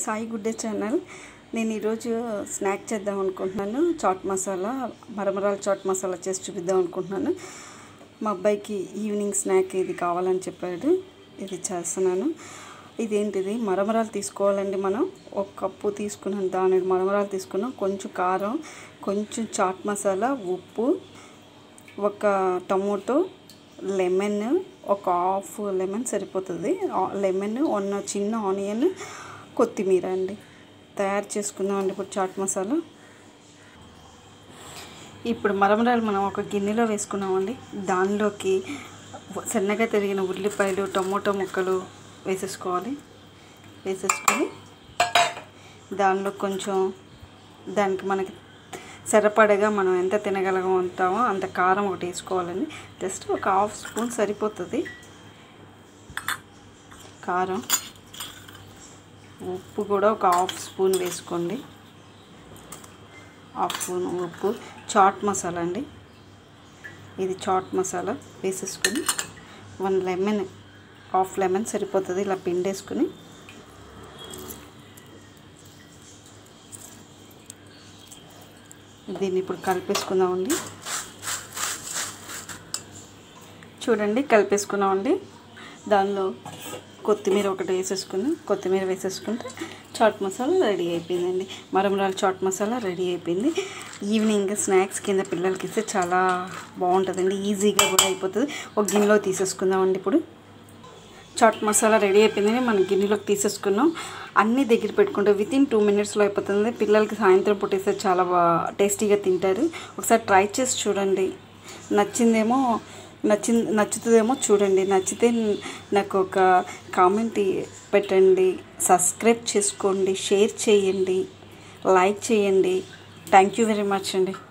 సాయి గుడ్డే channel నేను ఈరోజు snack చేద్దాం అనుకుంటున్నాను చాట్ మసాలా మరమరాల చాట్ మసాలా చేసి చూపిద్దాం అనుకుంటున్నాను మా అబ్బాయికి ఈవినింగ్ స్నాక్ ఇది కావాలని చెప్పాడు ఇది చేస్తున్నాను ఇదేంటిది మరమరాలు తీసుకోవాలండి మనం ఒక కప్పు తీసుకున్నాం దాని మరమరాలు తీసుకున్నాం కొంచెం కారం కొంచెం చాట్ మసాలా ఉప్పు ఒక టమోటో లెమన్ ఒక హాఫ్ లెమన్ సరిపోతుంది లెమన్ వన్ చిన్న ఆనియన్ కొత్తిమీర అండి తయారు చేసుకుందాం అండి ఇప్పుడు చాట్ మసాలా ఇప్పుడు మరమరాలు మనం ఒక గిన్నెలో వేసుకున్నామండి దానిలోకి సన్నగా తరిగిన ఉల్లిపాయలు టమోటో ముక్కలు వేసేసుకోవాలి వేసేసుకొని దానిలో కొంచెం దానికి మనకి సరిపడగా మనం ఎంత తినగలగం ఉంటామో అంత కారం ఒకటి వేసుకోవాలండి జస్ట్ ఒక హాఫ్ స్పూన్ సరిపోతుంది కారం ఉప్పు కూడా ఒక హాఫ్ స్పూన్ వేసుకోండి హాఫ్ స్పూన్ ఉప్పు చాట్ మసాలా అండి ఇది చాట్ మసాలా వేసేసుకొని వన్ లెమన్ హాఫ్ లెమన్ సరిపోతుంది ఇలా పిండేసుకుని దీన్ని ఇప్పుడు కలిపేసుకుందామండి చూడండి కలిపేసుకున్నామండి దానిలో కొత్తిమీర ఒకటి వేసేసుకుని కొత్తిమీర వేసేసుకుంటే చాట్ మసాలా రెడీ అయిపోయిందండి మరమరాలు చాట్ మసాలా రెడీ అయిపోయింది ఈవినింగ్ స్నాక్స్ కింద పిల్లలకి ఇస్తే చాలా బాగుంటుందండి ఈజీగా కూడా అయిపోతుంది ఒక గిన్నెలో తీసేసుకుందామండి ఇప్పుడు చాట్ మసాలా రెడీ అయిపోయిందని మనం గిన్నెలోకి తీసేసుకున్నాం అన్నీ దగ్గర పెట్టుకుంటే విత్ ఇన్ టూ మినిట్స్లో అయిపోతుంది పిల్లలకి సాయంత్రం పుట్టేస్తే చాలా బాగా టేస్టీగా తింటారు ఒకసారి ట్రై చేసి చూడండి నచ్చిందేమో నచ్చి నచ్చుతుందేమో చూడండి నచ్చితే నాకు ఒక కామెంట్ పెట్టండి సబ్స్క్రైబ్ చేసుకోండి షేర్ చేయండి లైక్ చేయండి థ్యాంక్ యూ వెరీ మచ్ అండి